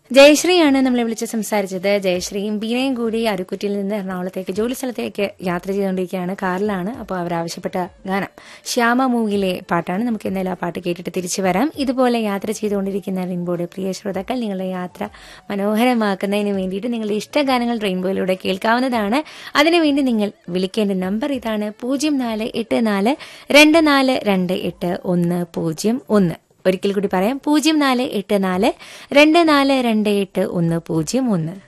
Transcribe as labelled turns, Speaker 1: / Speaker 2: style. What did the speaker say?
Speaker 1: ജയശ്രീയാണ് നമ്മളെ വിളിച്ച് സംസാരിച്ചത് ജയശ്രീയും ബീനയും കൂടി അരുക്കുറ്റിയിൽ നിന്ന് എറണാകുളത്തേക്ക് ജോലി സ്ഥലത്തേക്ക് യാത്ര ചെയ്തുകൊണ്ടിരിക്കുകയാണ് കാറിലാണ് അപ്പോൾ അവർ ആവശ്യപ്പെട്ട ഗാനം ശ്യാമ മൂവിയിലെ പാട്ടാണ് നമുക്ക് എന്തായാലും ആ പാട്ട് കേട്ടിട്ട് തിരിച്ചു വരാം ഇതുപോലെ യാത്ര ചെയ്തുകൊണ്ടിരിക്കുന്ന റെയിൻബോയുടെ പ്രിയ ശ്രോതാക്കൾ നിങ്ങളുടെ യാത്ര മനോഹരമാക്കുന്നതിന് വേണ്ടിയിട്ട് നിങ്ങളുടെ ഇഷ്ടഗാനങ്ങൾ റെയിൻബോയിലൂടെ കേൾക്കാവുന്നതാണ് അതിനുവേണ്ടി നിങ്ങൾ വിളിക്കേണ്ട നമ്പർ ഇതാണ് പൂജ്യം നാല് എട്ട് നാല് രണ്ട് നാല് രണ്ട് എട്ട് ഒന്ന് പൂജ്യം ഒന്ന് ഒരിക്കൽ കൂടി പറയാം പൂജ്യം നാല് എട്ട് നാല് രണ്ട് നാല് രണ്ട് എട്ട് ഒന്ന് പൂജ്യം ഒന്ന്